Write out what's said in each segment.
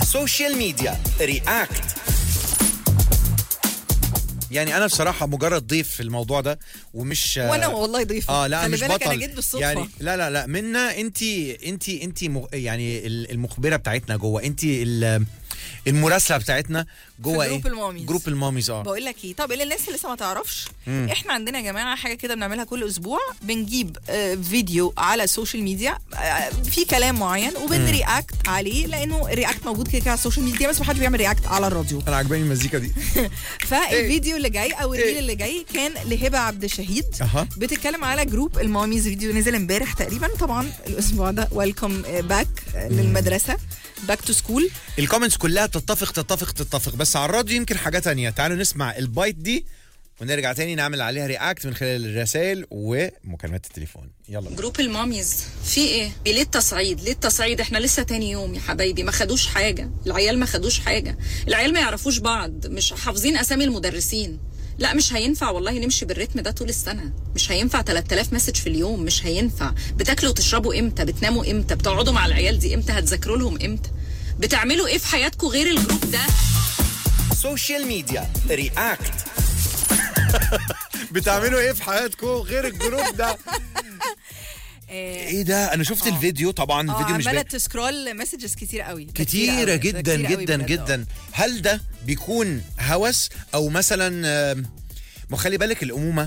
سوشيال ميديا رياكت يعني انا بصراحه مجرد ضيف في الموضوع ده ومش وانا والله ضيفه اه لا خلي مش بالك بطل انا جيت بالصدفه يعني لا لا لا منا انت انت انت مغ... يعني ال- المخبره بتاعتنا جوه انت ال- المراسله بتاعتنا جوه في جروب ايه الماميز. جروب الماميز اه بقول لك ايه طب اللي الناس اللي لسه ما تعرفش احنا عندنا يا جماعه حاجه كده بنعملها كل اسبوع بنجيب آه، فيديو على السوشيال ميديا آه، في كلام معين وبنرياكت عليه لانه رياكت موجود كده كده على السوشيال ميديا بس ما حدش بيعمل رياكت على الراديو انا عجباني المزيكا دي فالفيديو اللي جاي او الريل إيه؟ اللي جاي كان لهبه عبد الشهيد أها. بتتكلم على جروب الماميز فيديو نزل امبارح تقريبا طبعا الاسبوع ده ويلكم باك للمدرسه باك تو سكول الكومنتس كلها تتفق تتفق تتفق بس على الراديو يمكن حاجه تانية تعالوا نسمع البايت دي ونرجع تاني نعمل عليها رياكت من خلال الرسائل ومكالمات التليفون يلا جروب الماميز في ايه ليه التصعيد ليه التصعيد احنا لسه تاني يوم يا حبايبي ما خدوش حاجه العيال ما خدوش حاجه العيال ما يعرفوش بعض مش حافظين اسامي المدرسين لا مش هينفع والله نمشي بالريتم ده طول السنه مش هينفع 3000 مسج في اليوم مش هينفع بتاكلوا وتشربوا امتى بتناموا امتى بتقعدوا مع العيال دي امتى هتذاكروا لهم امتى بتعملوا ايه في حياتكم غير الجروب ده سوشيال ميديا رياكت بتعملوا ايه في حياتكم غير الجروب ده ايه ده انا شفت الفيديو طبعا اه الفيديو مش عماله باين تسكرول مسجز كتير قوي ده كتير كتيرة قوي. ده جدا كتير قوي جدا بجد، جدا هل ده بيكون هوس او مثلا آم، ما خلي بالك الامومه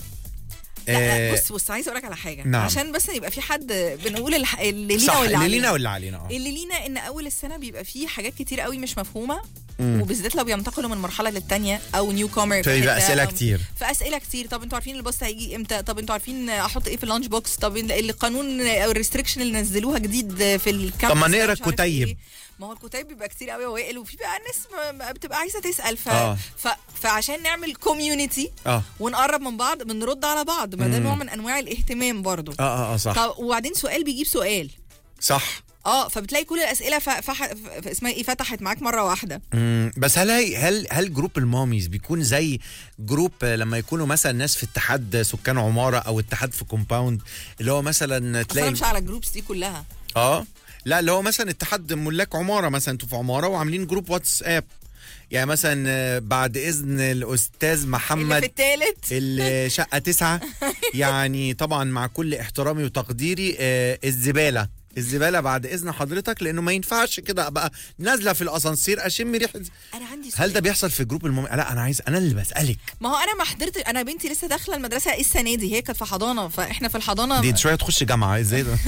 لا لا آه، بص بص عايزه اقول لك على حاجه نعم. عشان بس يبقى في حد بنقول الح... اللي لينا صح واللي اللي علينا لينا واللي علينا اه اللي لينا ان اول السنه بيبقى فيه حاجات كتير قوي مش مفهومه وبالذات لو بينتقلوا من مرحله للتانيه او نيو كومر فبيبقى أسئلة كتير. فاسئله كتير طب انتوا عارفين الباص هيجي امتى طب انتوا عارفين احط ايه في اللانش بوكس طب القانون او الريستريكشن اللي نزلوها جديد في الكامبس طب ما نقرا مش عارف الكتيب. إيه. ما هو الكتيب بيبقى كتير قوي وائل وفي بقى ناس ما- ما بتبقى عايزه تسال ف... آه. ف... فعشان نعمل كوميونتي اه ونقرب من بعض بنرد على بعض ما ده نوع من انواع الاهتمام برضو اه اه, آه صح طب وبعدين سؤال بيجيب سؤال صح اه فبتلاقي كل الاسئله ف... فح... ف... اسمها ايه فتحت معاك مره واحده مم، بس هل هي هل هل جروب الماميز بيكون زي جروب آه، لما يكونوا مثلا ناس في اتحاد سكان عماره او اتحاد في كومباوند اللي هو مثلا اصل انا تلاقي مش على الجروبس دي كلها اه لا اللي هو مثلا اتحاد ملاك عماره مثلا انتوا في عماره وعاملين جروب واتساب يعني مثلا آه، بعد اذن الاستاذ اللي محمد في التالت الشقه تسعة يعني طبعا مع كل احترامي وتقديري آه، الزباله الزباله بعد اذن حضرتك لانه ما ينفعش كده ابقى نازله في الاسانسير اشم ريحه انا عندي سؤال هل ده بيحصل في جروب المم... لا انا عايز انا اللي بسالك ما هو انا ما حضرت انا بنتي لسه داخله المدرسه السنه دي هي كانت في حضانه فاحنا في الحضانه دي شويه تخش جامعه ازاي ده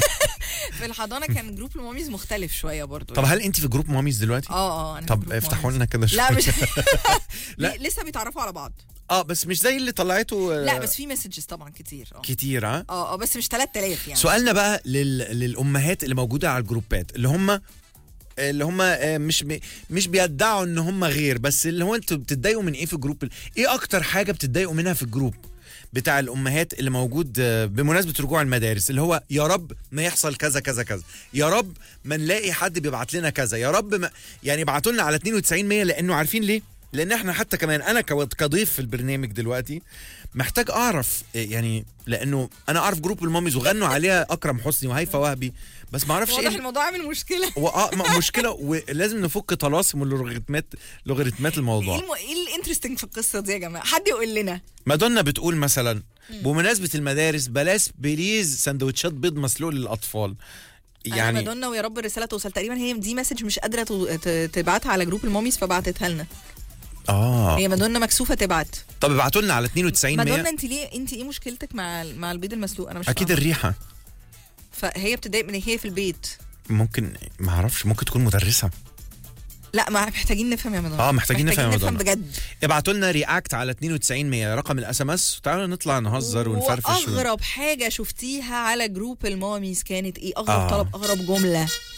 في الحضانه كان جروب الماميز مختلف شويه برضو طب هل انت في جروب ماميز دلوقتي اه اه انا في طب جروب افتحوا ماميز. لنا كده شويه لا مش لا. لا لسه بيتعرفوا على بعض اه بس مش زي اللي طلعته آه، لا بس في مسجز طبعا كتير اه كتير ها اه اه بس مش 3000 يعني سؤالنا بقى لل... للامهات اللي موجوده على الجروبات اللي هم اللي هم آه، مش بي... مش بيدعوا ان هم غير بس اللي هو انتوا بتتضايقوا من ايه في الجروب ال- ايه اكتر حاجه بتتضايقوا منها في الجروب بتاع الامهات اللي موجود آه، بمناسبه رجوع المدارس اللي هو يا رب ما يحصل كذا كذا كذا يا رب ما نلاقي حد بيبعت لنا كذا يا رب ما يعني ابعتوا لنا على 92 100 لانه عارفين ليه لان احنا حتى كمان انا كو- كضيف في البرنامج دلوقتي محتاج اعرف آه، يعني لانه انا اعرف جروب الماميز وغنوا عليها اكرم حسني وهيفا وهبي بس ما اعرفش واضح ايه الموضوع عامل مشكله و- آه، م- مشكله ولازم نفك طلاسم اللوغاريتمات لوغاريتمات ايه الموضوع الم... ايه الانترستنج في القصه دي يا جماعه حد يقول لنا مادونا بتقول مثلا بمناسبه المدارس بلاش بليز سندوتشات بيض مسلوق للاطفال يعني يعني مادونا ويا رب الرساله توصل تقريبا هي دي مسج مش قادره تو- ت- تبعتها على جروب الماميز فبعتتها لنا اه هي مادونا مكسوفه تبعت طب ابعتوا لنا على 92 مادونا 100 انت ليه انت ايه مشكلتك مع ال- مع البيض المسلوق انا مش اكيد فاهمة. الريحه فهي بتضايق من هي في البيت ممكن ما اعرفش ممكن تكون مدرسه لا ما محتاجين نفهم يا مادونا آه، محتاجين نفهم يا نفهم مادونا. بجد ابعتوا لنا رياكت على 92 100 رقم الاس ام اس تعالوا نطلع نهزر ونفرفش ون- واغرب حاجه شفتيها على جروب الماميز كانت ايه اغرب آه. طلب اغرب جمله